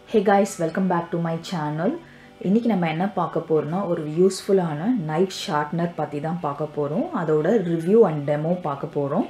hey guys welcome back to my channel இன்றைக்கி நம்ம என்ன பார்க்க போகிறோம்னா ஒரு யூஸ்ஃபுல்லான நைஃப் ஷார்ப்னர் பற்றி தான் பார்க்க போகிறோம் அதோட ரிவ்யூ அண்ட் டெமோ பார்க்க போகிறோம்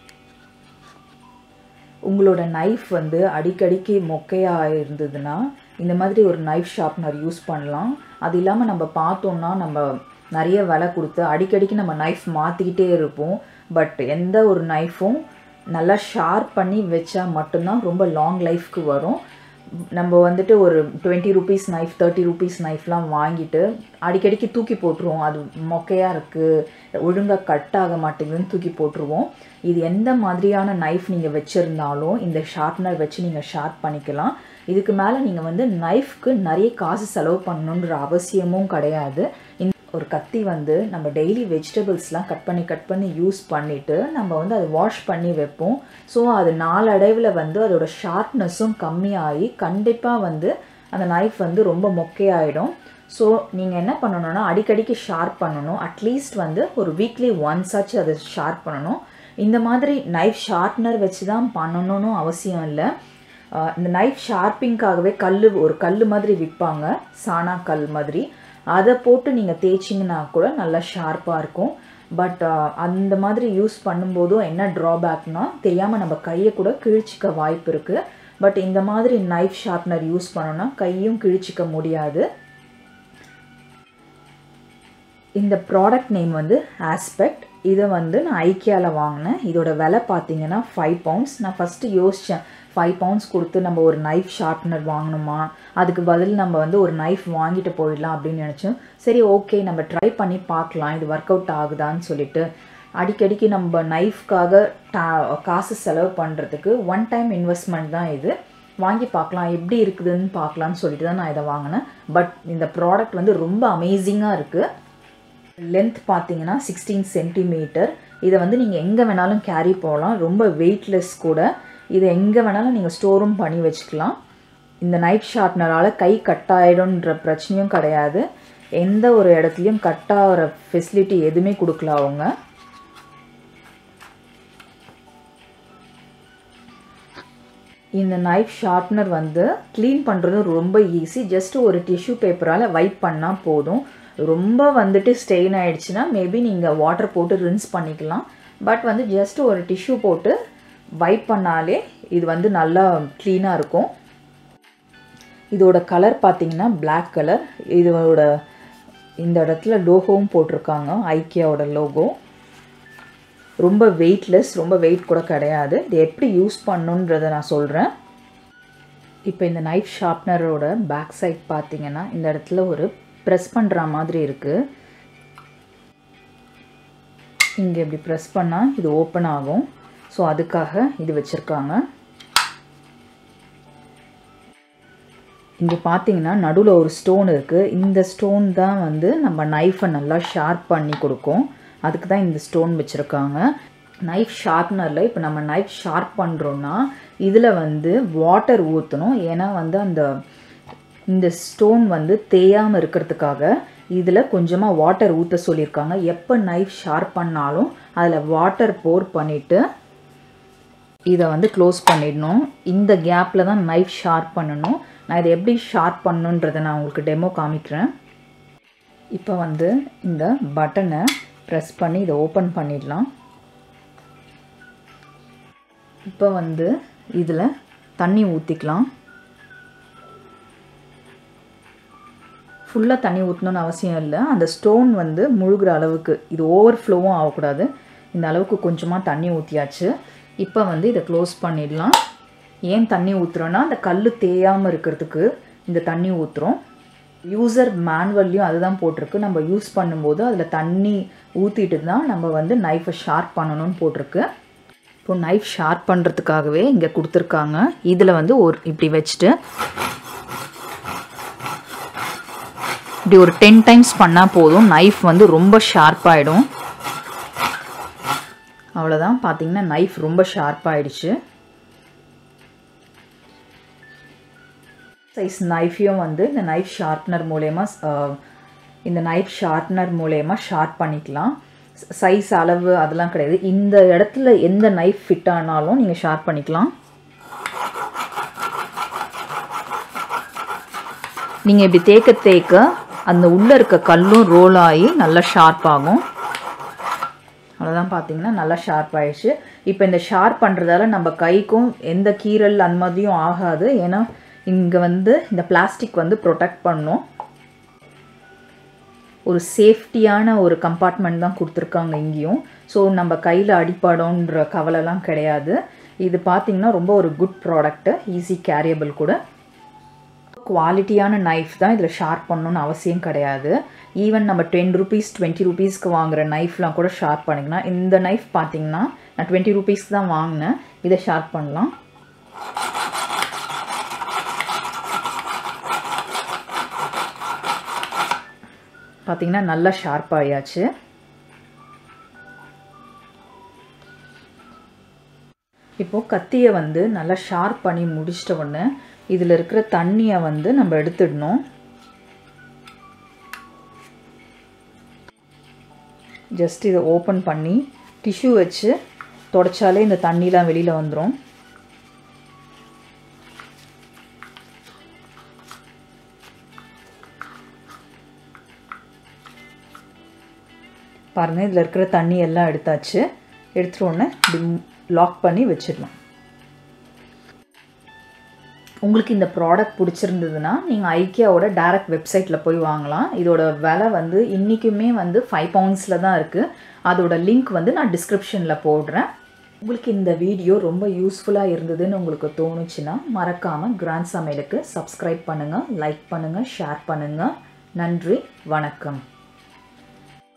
உங்களோட நைஃப் வந்து அடிக்கடிக்கு மொக்கையாக இருந்ததுன்னா இந்த மாதிரி ஒரு நைஃப் ஷார்ப்னர் யூஸ் பண்ணலாம் அது இல்லாமல் நம்ம பார்த்தோம்னா நம்ம நிறைய விலை கொடுத்து அடிக்கடிக்கு நம்ம நைஃப் மாற்றிக்கிட்டே இருப்போம் பட் எந்த ஒரு நைஃபும் நல்லா ஷார்ப் பண்ணி வச்சா மட்டும்தான் ரொம்ப லாங் லைஃப்க்கு வரும் நம்ம வந்துட்டு ஒரு twenty rupees knife thirty rupees நைஃப்லாம் வாங்கிட்டு அடிக்கடிக்கு தூக்கி போட்டுருவோம் அது மொக்கையாக இருக்குது ஒழுங்காக கட் ஆக மாட்டேங்குதுன்னு தூக்கி போட்டுருவோம் இது எந்த மாதிரியான நைஃப் நீங்கள் வச்சுருந்தாலும் இந்த ஷார்ப்னர் வச்சு நீங்கள் ஷார்ப் பண்ணிக்கலாம் இதுக்கு மேலே நீங்கள் வந்து நைஃப்க்கு நிறைய காசு செலவு பண்ணணுன்ற அவசியமும் கிடையாது இந்த ஒரு கத்தி வந்து நம்ம டெய்லி வெஜிடபிள்ஸ்லாம் கட் பண்ணி கட் பண்ணி யூஸ் பண்ணிவிட்டு நம்ம வந்து அதை வாஷ் பண்ணி வைப்போம் ஸோ அது நாளடைவில் வந்து அதோட ஷார்ப்னஸும் கம்மியாகி கண்டிப்பாக வந்து அந்த நைஃப் வந்து ரொம்ப மொக்கையாயிடும் ஸோ நீங்கள் என்ன பண்ணணும்னா அடிக்கடிக்கு ஷார்ப் பண்ணணும் அட்லீஸ்ட் வந்து ஒரு வீக்லி ஒன்ஸ் ஆச்சு அதை ஷார்ப் பண்ணணும் இந்த மாதிரி நைஃப் ஷார்ப்னர் வச்சு தான் பண்ணணும்னு அவசியம் இல்லை இந்த நைஃப் ஷார்ப்பிங்காகவே கல் ஒரு கல் மாதிரி விற்பாங்க சாணா கல் மாதிரி அதை போட்டு நீங்கள் தேய்ச்சிங்கன்னா கூட நல்லா ஷார்ப்பாக இருக்கும் பட் அந்த மாதிரி யூஸ் பண்ணும்போதும் என்ன ட்ராபேக்னா தெரியாமல் நம்ம கையை கூட கிழிச்சிக்க வாய்ப்பு இருக்குது பட் இந்த மாதிரி நைஃப் ஷார்ப்னர் யூஸ் பண்ணோன்னா கையும் கிழிச்சிக்க முடியாது இந்த ப்ராடக்ட் நேம் வந்து ஆஸ்பெக்ட் இதை வந்து நான் ஐக்கியாவில் வாங்கினேன் இதோட விலை பார்த்தீங்கன்னா ஃபைவ் பவுண்ட்ஸ் நான் ஃபஸ்ட்டு யோசித்தேன் ஃபைவ் பவுண்ட்ஸ் கொடுத்து நம்ம ஒரு நைஃப் ஷார்ப்னர் வாங்கணுமா அதுக்கு பதில் நம்ம வந்து ஒரு நைஃப் வாங்கிட்டு போயிடலாம் அப்படின்னு நினச்சோம் சரி ஓகே நம்ம ட்ரை பண்ணி பார்க்கலாம் இது ஒர்க் அவுட் ஆகுதான்னு சொல்லிட்டு அடிக்கடிக்கு நம்ம நைஃப்காக டா காசு செலவு பண்ணுறதுக்கு ஒன் டைம் இன்வெஸ்ட்மெண்ட் தான் இது வாங்கி பார்க்கலாம் எப்படி இருக்குதுன்னு பார்க்கலான்னு சொல்லிட்டு தான் நான் இதை வாங்கினேன் பட் இந்த ப்ராடக்ட் வந்து ரொம்ப அமேசிங்காக இருக்குது லென்த் பார்த்தீங்கன்னா சிக்ஸ்டீன் சென்டிமீட்டர் இதை வந்து நீங்கள் எங்கே வேணாலும் கேரி போகலாம் ரொம்ப வெயிட்லெஸ் கூட இதை எங்கே வேணாலும் நீங்கள் ஸ்டோரும் பண்ணி வச்சுக்கலாம் இந்த நைட் ஷார்ப்னரால் கை கட்டாயிடும்ன்ற பிரச்சனையும் கிடையாது எந்த ஒரு இடத்துலையும் கட்டாகிற ஃபெசிலிட்டி எதுவுமே கொடுக்கல அவங்க இந்த நைஃப் ஷார்ப்னர் வந்து க்ளீன் பண்ணுறது ரொம்ப ஈஸி ஜஸ்ட் ஒரு டிஷ்யூ பேப்பரால் வைப் பண்ணால் போதும் ரொம்ப வந்துட்டு ஸ்டெயின் ஆகிடுச்சுன்னா மேபி நீங்கள் வாட்டர் போட்டு ரின்ஸ் பண்ணிக்கலாம் பட் வந்து ஜஸ்ட் ஒரு டிஷ்யூ போட்டு வைப் பண்ணாலே இது வந்து நல்லா க்ளீனாக இருக்கும் இதோட கலர் பார்த்தீங்கன்னா பிளாக் கலர் இதோட இந்த இடத்துல லோகோவும் போட்டிருக்காங்க ஐக்கியாவோட லோகோ ரொம்ப வெயிட்லெஸ் ரொம்ப வெயிட் கூட கிடையாது இது எப்படி யூஸ் பண்ணுன்றதை நான் சொல்கிறேன் இப்போ இந்த நைஃப் ஷார்ப்னரோட பேக் சைட் பார்த்தீங்கன்னா இந்த இடத்துல ஒரு ப்ரெஸ் பண்ணுற மாதிரி இருக்குது இங்கே இப்படி ப்ரெஸ் பண்ணால் இது ஓப்பன் ஆகும் ஸோ அதுக்காக இது வச்சுருக்காங்க இங்கே பார்த்தீங்கன்னா நடுவில் ஒரு ஸ்டோன் இருக்குது இந்த ஸ்டோன் தான் வந்து நம்ம நைஃபை நல்லா ஷார்ப் பண்ணி கொடுக்கும் அதுக்கு தான் இந்த ஸ்டோன் வச்சுருக்காங்க நைஃப் ஷார்ப்னரில் இப்போ நம்ம நைஃப் ஷார்ப் பண்ணுறோன்னா இதில் வந்து வாட்டர் ஊற்றணும் ஏன்னா வந்து அந்த இந்த ஸ்டோன் வந்து தேயாமல் இருக்கிறதுக்காக இதில் கொஞ்சமாக வாட்டர் ஊற்ற சொல்லியிருக்காங்க எப்போ நைஃப் ஷார்ப் பண்ணாலும் அதில் வாட்டர் போர் பண்ணிவிட்டு இதை வந்து க்ளோஸ் பண்ணிடணும் இந்த கேப்பில் தான் நைஃப் ஷார்ப் பண்ணணும் நான் இதை எப்படி ஷார்ப் பண்ணுன்றதை நான் உங்களுக்கு டெமோ காமிக்கிறேன் இப்போ வந்து இந்த பட்டனை ப்ரெஸ் பண்ணி இதை ஓப்பன் பண்ணிடலாம் இப்போ வந்து இதில் தண்ணி ஊற்றிக்கலாம் ஃபுல்லாக தண்ணி ஊற்றணுன்னு அவசியம் இல்லை அந்த ஸ்டோன் வந்து முழுகிற அளவுக்கு இது ஓவர் ஃப்ளோவும் ஆகக்கூடாது இந்த அளவுக்கு கொஞ்சமாக தண்ணி ஊற்றியாச்சு இப்போ வந்து இதை க்ளோஸ் பண்ணிடலாம் ஏன் தண்ணி ஊற்றுறோன்னா அந்த கல் தேயாமல் இருக்கிறதுக்கு இந்த தண்ணி ஊற்றுறோம் யூசர் மேனுவல்லையும் அதுதான் போட்டிருக்கு நம்ம யூஸ் பண்ணும்போது அதில் தண்ணி ஊற்றிட்டு தான் நம்ம வந்து நைஃபை ஷார்ப் பண்ணணும்னு போட்டிருக்கு இப்போ நைஃப் ஷார்ப் பண்ணுறதுக்காகவே இங்கே கொடுத்துருக்காங்க இதில் வந்து ஒரு இப்படி வச்சுட்டு இப்படி ஒரு டென் டைம்ஸ் பண்ணால் போதும் நைஃப் வந்து ரொம்ப ஷார்ப்பாகிடும் அவ்வளோதான் பார்த்தீங்கன்னா நைஃப் ரொம்ப ஷார்ப்பாகிடுச்சு சைஸ் நைஃபையும் வந்து இந்த நைஃப் ஷார்ப்னர் மூலயமா இந்த நைஃப் ஷார்ப்னர் மூலயமா ஷார்ப் பண்ணிக்கலாம் சைஸ் அளவு அதெல்லாம் கிடையாது இந்த இடத்துல எந்த நைஃப் ஃபிட் ஆனாலும் நீங்கள் ஷார்ப் பண்ணிக்கலாம் நீங்கள் இப்படி தேக்க தேக்க அந்த உள்ளே இருக்க கல்லும் ரோல் ஆகி நல்லா ஷார்ப் ஆகும் அவ்வளோதான் பார்த்தீங்கன்னா நல்லா ஷார்ப் ஆயிடுச்சு இப்போ இந்த ஷார்ப் பண்ணுறதால நம்ம கைக்கும் எந்த கீரல் அந்த மாதிரியும் ஆகாது ஏன்னா இங்கே வந்து இந்த பிளாஸ்டிக் வந்து ப்ரொடெக்ட் பண்ணும் ஒரு சேஃப்டியான ஒரு கம்பார்ட்மெண்ட் தான் கொடுத்துருக்காங்க இங்கேயும் ஸோ நம்ம கையில் அடிப்படோன்ற கவலைலாம் கிடையாது இது பார்த்திங்கன்னா ரொம்ப ஒரு குட் ப்ராடக்ட்டு ஈஸி கேரியபிள் கூட குவாலிட்டியான நைஃப் தான் இதில் ஷார்ப் பண்ணணும்னு அவசியம் கிடையாது ஈவன் நம்ம டென் ருபீஸ் டுவெண்ட்டி ருபீஸ்க்கு வாங்குற நைஃப்லாம் கூட ஷார்ப் பண்ணிக்கலாம் இந்த நைஃப் பார்த்தீங்கன்னா நான் டுவெண்ட்டி ருபீஸ்க்கு தான் வாங்கினேன் இதை ஷார்ப் பண்ணலாம் பார்த்தீங்கன்னா நல்லா ஷார்ப் ஆயாச்சு இப்போது கத்தியை வந்து நல்லா ஷார்ப் பண்ணி முடிச்சிட்ட உடனே இதில் இருக்கிற தண்ணியை வந்து நம்ம எடுத்துடணும் ஜஸ்ட் இதை ஓப்பன் பண்ணி டிஷ்யூ வச்சு தொடச்சாலே இந்த தண்ணிலாம் வெளியில் வந்துடும் பாருங்கள் இதில் இருக்கிற தண்ணி எல்லாம் எடுத்தாச்சு எடுத்துட்டோன்னே லாக் பண்ணி வச்சிடலாம் உங்களுக்கு இந்த ப்ராடக்ட் பிடிச்சிருந்ததுன்னா நீங்கள் ஐக்கியாவோட டேரக்ட் வெப்சைட்டில் போய் வாங்கலாம் இதோட விலை வந்து இன்றைக்குமே வந்து ஃபைவ் பவுண்ட்ஸில் தான் இருக்குது அதோட லிங்க் வந்து நான் டிஸ்கிரிப்ஷனில் போடுறேன் உங்களுக்கு இந்த வீடியோ ரொம்ப யூஸ்ஃபுல்லாக இருந்ததுன்னு உங்களுக்கு தோணுச்சுன்னா மறக்காமல் கிராண்ட் சமையலுக்கு சப்ஸ்கிரைப் பண்ணுங்கள் லைக் பண்ணுங்கள் ஷேர் பண்ணுங்கள் நன்றி வணக்கம்